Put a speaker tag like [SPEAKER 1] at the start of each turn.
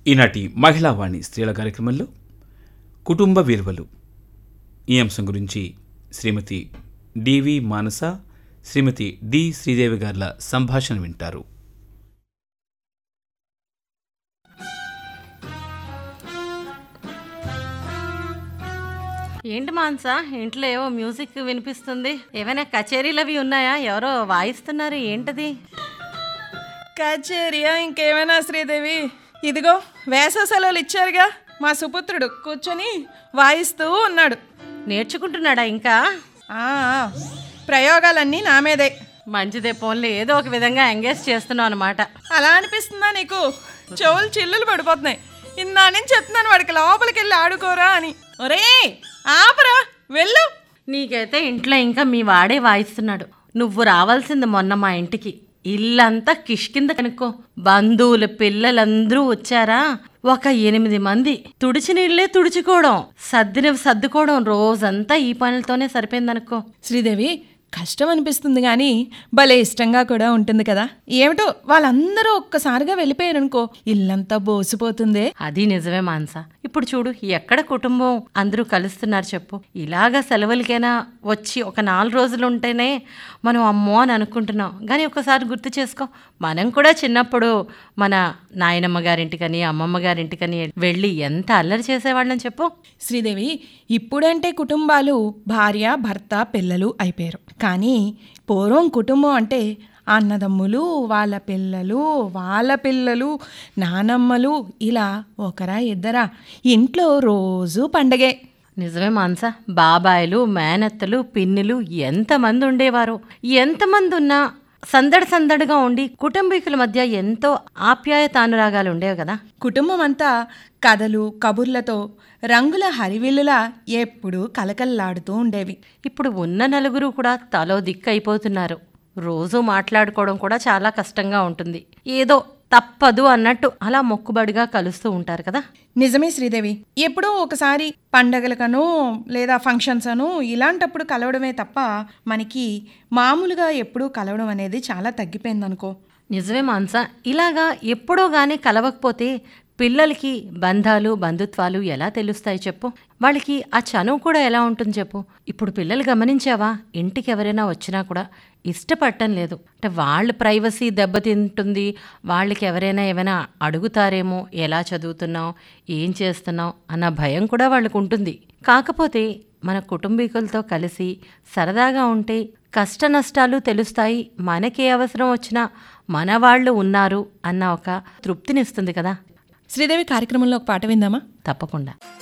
[SPEAKER 1] ఈనాటి మహిళావాణి స్త్రీల కార్యక్రమంలో కుటుంబ విలువలు ఈ అంశం గురించి శ్రీమతి డివి మానస శ్రీమతి డి శ్రీదేవి గార్ల సంభాషణ వింటారు
[SPEAKER 2] ఏంటి మాన్సా ఇంట్లో ఏవో మ్యూజిక్ వినిపిస్తుంది ఏమైనా కచేరీలు అవి ఉన్నాయా ఎవరో వాయిస్తున్నారు ఏంటది
[SPEAKER 3] కచేరియా ఇంకేమైనా శ్రీదేవి ఇదిగో వేసవ సెలవులు ఇచ్చారుగా మా సుపుత్రుడు కూర్చొని వాయిస్తూ ఉన్నాడు
[SPEAKER 2] నేర్చుకుంటున్నాడా ఇంకా
[SPEAKER 3] ఆ, ఆ, ప్రయోగాలన్నీ నా మీదే
[SPEAKER 2] మంచిదే పోన్లే ఏదో ఒక విధంగా ఎంగేజ్ చేస్తున్నావు అనమాట
[SPEAKER 3] అలా అనిపిస్తుందా నీకు చెవులు చిల్లులు పడిపోతున్నాయి ఇందా నుంచి చెప్తున్నాను వాడికి లోపలికి వెళ్ళి ఆడుకోరా అని ఒరే ఆపరా వెళ్ళు
[SPEAKER 2] నీకైతే ఇంట్లో ఇంకా మీ వాడే వాయిస్తున్నాడు నువ్వు రావాల్సింది మొన్న మా ఇంటికి ఇల్లంతా కిష్కింద కనుక్కో బంధువులు పిల్లలందరూ వచ్చారా ఒక ఎనిమిది మంది తుడిచి నీళ్ళే తుడుచుకోవడం సర్దినవి సర్దుకోవడం రోజంతా ఈ పనులతోనే సరిపోయిందనుకో
[SPEAKER 3] శ్రీదేవి కష్టం అనిపిస్తుంది కానీ భలే ఇష్టంగా కూడా ఉంటుంది కదా ఏమిటో వాళ్ళందరూ ఒక్కసారిగా వెళ్ళిపోయారనుకో ఇల్లంతా బోసిపోతుందే
[SPEAKER 2] అది నిజమే మాన్స ఇప్పుడు చూడు ఎక్కడ కుటుంబం అందరూ కలుస్తున్నారు చెప్పు ఇలాగా సెలవులకైనా వచ్చి ఒక నాలుగు రోజులు ఉంటేనే మనం అమ్మో అని అనుకుంటున్నాం కానీ ఒకసారి గుర్తు చేసుకో మనం కూడా చిన్నప్పుడు మన నాయనమ్మ గారింటికని అమ్మమ్మ గారింటికని వెళ్ళి ఎంత అల్లరి చేసేవాళ్ళని చెప్పు
[SPEAKER 3] శ్రీదేవి ఇప్పుడంటే కుటుంబాలు భార్య భర్త పిల్లలు అయిపోయారు కానీ పూర్వం కుటుంబం అంటే అన్నదమ్ములు వాళ్ళ పిల్లలు వాళ్ళ పిల్లలు నానమ్మలు ఇలా ఒకరా ఇద్దరా ఇంట్లో రోజు పండగే
[SPEAKER 2] నిజమే మాన్స బాబాయిలు మేనత్తలు పిన్నులు ఎంతమంది ఉండేవారు ఎంతమంది ఉన్నా సందడి సందడిగా ఉండి కుటుంబీకుల మధ్య ఎంతో ఆప్యాయతానురాగాలు ఉండేవి కదా
[SPEAKER 3] కుటుంబం అంతా కథలు కబుర్లతో రంగుల హరివిల్లులా ఎప్పుడూ కలకల్లాడుతూ ఉండేవి
[SPEAKER 2] ఇప్పుడు ఉన్న నలుగురు కూడా తలో దిక్కు అయిపోతున్నారు రోజు మాట్లాడుకోవడం కూడా చాలా కష్టంగా ఉంటుంది ఏదో తప్పదు అన్నట్టు అలా మొక్కుబడిగా కలుస్తూ ఉంటారు కదా
[SPEAKER 3] నిజమే శ్రీదేవి ఎప్పుడో ఒకసారి పండగలకనో లేదా ఫంక్షన్స్ అను ఇలాంటప్పుడు కలవడమే తప్ప మనకి మామూలుగా ఎప్పుడూ కలవడం అనేది చాలా తగ్గిపోయిందనుకో
[SPEAKER 2] నిజమే మాన్స ఇలాగా ఎప్పుడో గానీ కలవకపోతే పిల్లలకి బంధాలు బంధుత్వాలు ఎలా తెలుస్తాయి చెప్పు వాళ్ళకి ఆ చనువు కూడా ఎలా ఉంటుంది చెప్పు ఇప్పుడు పిల్లలు గమనించావా ఇంటికి ఎవరైనా వచ్చినా కూడా ఇష్టపడటం లేదు అంటే వాళ్ళ ప్రైవసీ దెబ్బతింటుంది వాళ్ళకి ఎవరైనా ఏమైనా అడుగుతారేమో ఎలా చదువుతున్నావు ఏం చేస్తున్నావు అన్న భయం కూడా వాళ్ళకు ఉంటుంది కాకపోతే మన కుటుంబీకులతో కలిసి సరదాగా ఉంటే కష్ట నష్టాలు తెలుస్తాయి మనకే అవసరం వచ్చినా మన వాళ్ళు ఉన్నారు అన్న ఒక తృప్తినిస్తుంది కదా
[SPEAKER 3] శ్రీదేవి కార్యక్రమంలో ఒక పాట విందామా
[SPEAKER 2] తప్పకుండా